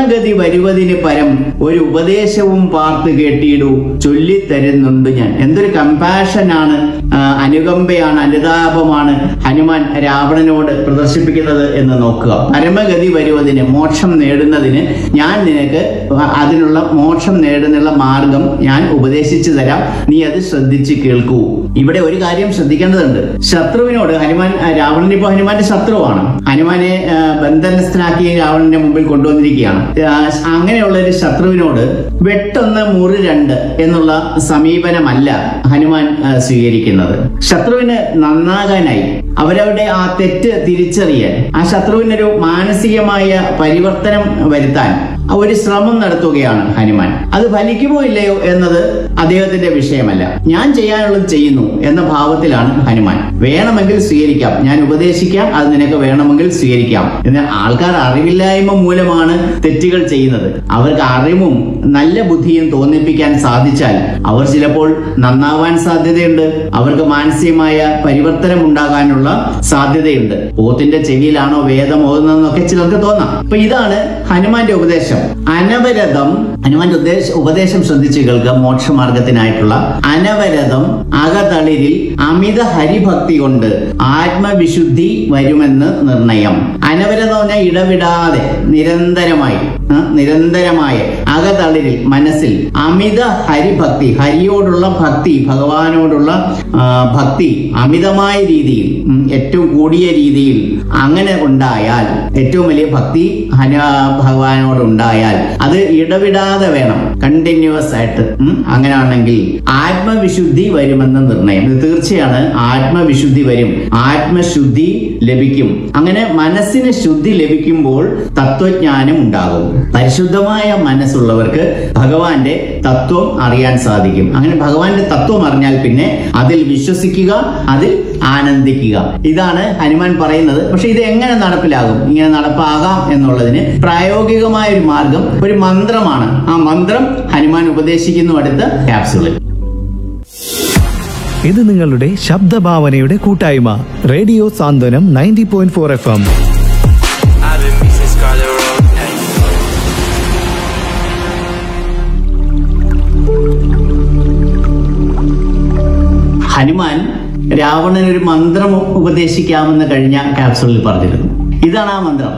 പരമഗതി വരുവതിന് പരം ഒരു ഉപദേശവും പാർത്ത് കേട്ടിടൂ ചൊല്ലിത്തരുന്നുണ്ട് ഞാൻ എന്തൊരു കമ്പാഷനാണ് ആ, അനുകമ്പയാണ് അനുതാപമാണ് ഹനുമാൻ രാവണനോട് പ്രദർശിപ്പിക്കുന്നത് എന്ന് നോക്കുക പരമഗതി വരുവതിന് മോക്ഷം നേടുന്നതിന് ഞാൻ നിനക്ക് അതിനുള്ള മോക്ഷം നേടുന്നുള്ള മാർഗം ഞാൻ ഉപദേശിച്ചു തരാം നീ അത് ശ്രദ്ധിച്ച് കേൾക്കൂ ഇവിടെ ഒരു കാര്യം ശ്രദ്ധിക്കേണ്ടതുണ്ട് ശത്രുവിനോട് ഹനുമാൻ ആ, രാവണൻ ഇപ്പൊ ഹനുമാന്റെ ശത്രുവാണ് ഹനുമാനെ ആ, ബന്ധനസ്ഥനാക്കി രാവണന്റെ മുമ്പിൽ കൊണ്ടുവന്നിരിക്കുകയാണ് ആ, അങ്ങനെയുള്ള ഒരു ശത്രുവിനോട് വെട്ടൊന്ന് മുറി രണ്ട് എന്നുള്ള സമീപനമല്ല ഹനുമാൻ ആ, സ്വീകരിക്കുന്നത് ശത്രുവിന് നന്നാകാനായി അവരവരുടെ ആ തെറ്റ് തിരിച്ചറിയാൻ ആ ശത്രുവിനൊരു മാനസികമായ പരിവർത്തനം വരുത്താൻ ഒരു ശ്രമം നടത്തുകയാണ് ഹനുമാൻ അത് ഫലിക്കുമോ ഇല്ലയോ എന്നത് അദ്ദേഹത്തിന്റെ വിഷയമല്ല ഞാൻ ചെയ്യാനുള്ളത് ചെയ്യുന്നു എന്ന ഭാവത്തിലാണ് ഹനുമാൻ വേണമെങ്കിൽ സ്വീകരിക്കാം ഞാൻ ഉപദേശിക്കാം അത് നിനക്ക് വേണമെങ്കിൽ സ്വീകരിക്കാം എന്നാൽ ആൾക്കാർ അറിവില്ലായ്മ മൂലമാണ് തെറ്റുകൾ ചെയ്യുന്നത് അവർക്ക് അറിവും നല്ല ബുദ്ധിയും തോന്നിപ്പിക്കാൻ സാധിച്ചാൽ അവർ ചിലപ്പോൾ നന്നാവാൻ സാധ്യതയുണ്ട് അവർക്ക് മാനസികമായ പരിവർത്തനം ഉണ്ടാകാനുള്ള സാധ്യതയുണ്ട് പോത്തിന്റെ ചെവിയിലാണോ വേദം ഓതുന്നതെന്നൊക്കെ ചിലർക്ക് തോന്നാം അപ്പൊ ഇതാണ് ഹനുമാന്റെ ഉപദേശം അനവരതം ഹനുമാന്റെ ഉദ്ദേശ ഉപദേശം ശ്രദ്ധിച്ചു കേൾക്കുക മോക്ഷമാർഗത്തിനായിട്ടുള്ള അനവരതം അകതളിരിൽ അമിത ഹരിഭക്തി കൊണ്ട് ആത്മവിശുദ്ധി വരുമെന്ന് നിർണയം അനവരതം എന്ന് പറഞ്ഞാൽ ഇടവിടാതെ നിരന്തരമായി ആ, നിരന്തരമായ അകതളിരിൽ മനസ്സിൽ അമിത ഹരിഭക്തി ഹരിയോടുള്ള ഭക്തി ഭഗവാനോടുള്ള ആ, ഭക്തി അമിതമായ രീതിയിൽ ഉം, ഏറ്റവും കൂടിയ രീതിയിൽ അങ്ങനെ ഉണ്ടായാൽ ഏറ്റവും വലിയ ഭക്തി ഹന ഭഗവാനോട് ഉണ്ടായാൽ അത് ഇടവിടാതെ വേണം കണ്ടിന്യൂസ് ആയിട്ട് ഉം, അങ്ങനെയാണെങ്കിൽ ആത്മവിശുദ്ധി വരുമെന്ന് നിർണയം ഇത് തീർച്ചയാണ് ആത്മവിശുദ്ധി വരും ആത്മശുദ്ധി ലഭിക്കും അങ്ങനെ മനസ്സിന് ശുദ്ധി ലഭിക്കുമ്പോൾ തത്വജ്ഞാനം ഉണ്ടാകും പരിശുദ്ധമായ മനസ്സുള്ളവർക്ക് ഭഗവാന്റെ തത്വം അറിയാൻ സാധിക്കും അങ്ങനെ ഭഗവാന്റെ തത്വം അറിഞ്ഞാൽ പിന്നെ അതിൽ വിശ്വസിക്കുക അതിൽ ആനന്ദിക്കുക ഇതാണ് ഹനുമാൻ പറയുന്നത് പക്ഷെ ഇത് എങ്ങനെ നടപ്പിലാകും ഇങ്ങനെ നടപ്പാകാം എന്നുള്ളതിന് പ്രായോഗികമായ ഒരു മാർഗം ഒരു മന്ത്രമാണ് ആ മന്ത്രം ഹനുമാൻ ഉപദേശിക്കുന്നു അടുത്ത ക്യാപ്സുളിൽ ഇത് നിങ്ങളുടെ ശബ്ദഭാവനയുടെ കൂട്ടായ്മ radio Santhwanam ninety point four F M I've been missing Scarlet Road. Hey. Hanuman രാവണന് ഒരു മന്ത്രം ഉപദേശിക്കാമെന്ന് കഴിഞ്ഞ ക്യാപ്സുളിൽ പറഞ്ഞിരുന്നു ഇതാണ് ആ മന്ത്രം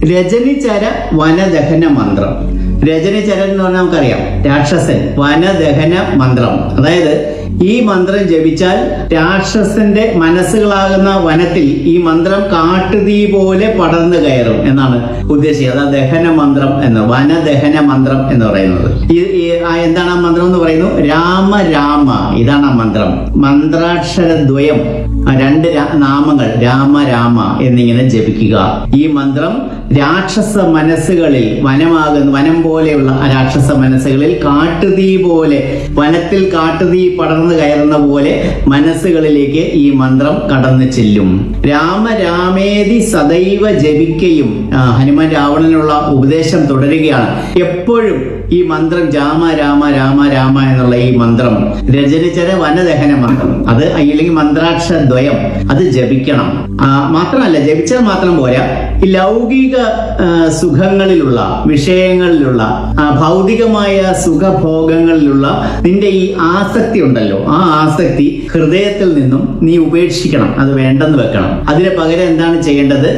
രജനിചര വനദഹന മന്ത്രം രജനിചരൻ എന്ന് പറഞ്ഞാൽ നമുക്കറിയാം രാക്ഷസൻ വനദഹന മന്ത്രം അതായത് ഈ മന്ത്രം ജപിച്ചാൽ രാക്ഷസന്റെ മനസ്സുകളാകുന്ന വനത്തിൽ ഈ മന്ത്രം കാട്ടുതീ പോലെ പടർന്നു കയറും എന്നാണ് ഉദ്ദേശിച്ചത് അതാ ദഹന മന്ത്രം എന്ന് വനദഹന മന്ത്രം എന്ന് പറയുന്നത് ഈ ഈ- ആ എന്താണ് ആ മന്ത്രം എന്ന് പറയുന്നു രാമ രാമ ഇതാണ് ആ മന്ത്രം മന്ത്രാക്ഷരദ്വയം ആ രണ്ട് രാ- നാമങ്ങൾ രാമ രാമ എന്നിങ്ങനെ ജപിക്കുക ഈ മന്ത്രം രാക്ഷസ മനസ്സുകളിൽ വനമാകുന്ന വനം പോലെയുള്ള ആ രാക്ഷസ മനസ്സുകളിൽ കാട്ടുതീ പോലെ വനത്തിൽ കാട്ടുതീ പടർന്നു കയറുന്ന പോലെ മനസ്സുകളിലേക്ക് ഈ മന്ത്രം കടന്നു ചെല്ലും രാമ രാമേതി സദൈവ ജപിക്കയും ആ, ഹനുമാൻ രാവണനുള്ള ഉപദേശം തുടരുകയാണ് എപ്പോഴും ഈ മന്ത്രം രാമ രാമ രാമ രാമ എന്നുള്ള ഈ മന്ത്രം രചനിച്ചര വനദഹന മന്ത്രം അത് അല്ലെങ്കിൽ മന്ത്രാക്ഷര ദ്വയം അത് ജപിക്കണം ആ, മാത്രമല്ല ജപിച്ചാൽ മാത്രം പോരാ ഈ ലൗകിക ആ, സുഖങ്ങളിലുള്ള വിഷയങ്ങളിലുള്ള ആ, ഭൗതികമായ സുഖഭോഗങ്ങളിലുള്ള നിന്റെ ഈ ആസക്തി ഉണ്ടല്ലോ ആ ആസക്തി ഹൃദയത്തിൽ നിന്നും നീ ഉപേക്ഷിക്കണം അത് വേണ്ടെന്ന് വെക്കണം അതിന് പകരം എന്താണ് ചെയ്യേണ്ടത്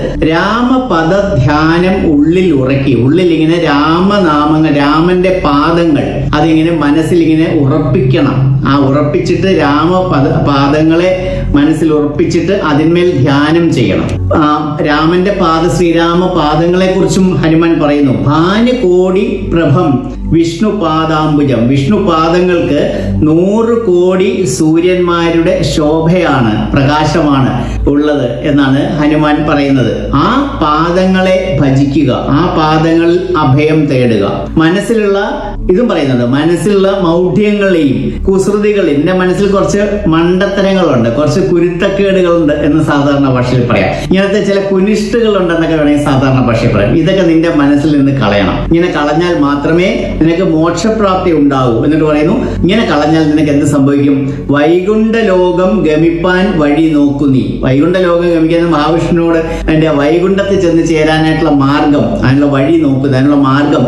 രാമപദ ധ്യാനം ഉള്ളിൽ ഉറക്കി ഉള്ളിൽ ഇങ്ങനെ രാമനാമങ്ങൾ രാമന്റെ പാദങ്ങൾ അതിങ്ങനെ മനസ്സിൽ ഇങ്ങനെ ഉറപ്പിക്കണം ആ ഉറപ്പിച്ചിട്ട് രാമപദ പാദങ്ങളെ മനസ്സിൽ ഉറപ്പിച്ചിട്ട് അതിന്മേൽ ധ്യാനം ചെയ്യണം ആ രാമന്റെ പാദ ശ്രീരാമ പാദങ്ങളെ കുറിച്ചും ഹനുമാൻ പറയുന്നു ഭാനുകോടി പ്രഭം വിഷ്ണു പാദാംബുജം വിഷ്ണു പാദങ്ങൾക്ക് നൂറ് കോടി സൂര്യന്മാരുടെ ശോഭയാണ് പ്രകാശമാണ് ഉള്ളത് എന്നാണ് ഹനുമാൻ പറയുന്നത് ആ പാദങ്ങളെ ഭജിക്കുക ആ പാദങ്ങളിൽ അഭയം തേടുക മനസ്സിലുള്ള ഇതും പറയുന്നുണ്ട് മനസ്സിലുള്ള മൗഢ്യങ്ങളെയും കുസൃതികളെയും എന്റെ മനസ്സിൽ കുറച്ച് മണ്ടത്തരങ്ങളുണ്ട് കുറച്ച് കുരുത്തക്കേടുകളുണ്ട് എന്ന് സാധാരണ ഭാഷയിൽ പറയാം ഇങ്ങനത്തെ ചില കുനിഷ്ടുകൾ ഉണ്ടെന്നൊക്കെ വേണമെങ്കിൽ സാധാരണ ഭാഷയിൽ പറയാം ഇതൊക്കെ നിന്റെ മനസ്സിൽ നിന്ന് കളയണം ഇങ്ങനെ കളഞ്ഞാൽ മാത്രമേ നിനക്ക് മോക്ഷപ്രാപ്തി ഉണ്ടാവൂ എന്നിട്ട് പറയുന്നു ഇങ്ങനെ കളഞ്ഞാൽ നിനക്ക് എന്ത് സംഭവിക്കും വൈകുണ്ഠ ലോകം ഗമിപ്പാൻ വഴി നോക്കു നീ വൈകുണ്ഠ ലോകം ഗമിക്കുന്ന മഹാവിഷ്ണുവോട് അതിന്റെ വൈകുണ്ഠത്തിൽ ചെന്ന് ചേരാനായിട്ടുള്ള മാർഗം അതിനുള്ള വഴി നോക്കുക അതിനുള്ള മാർഗം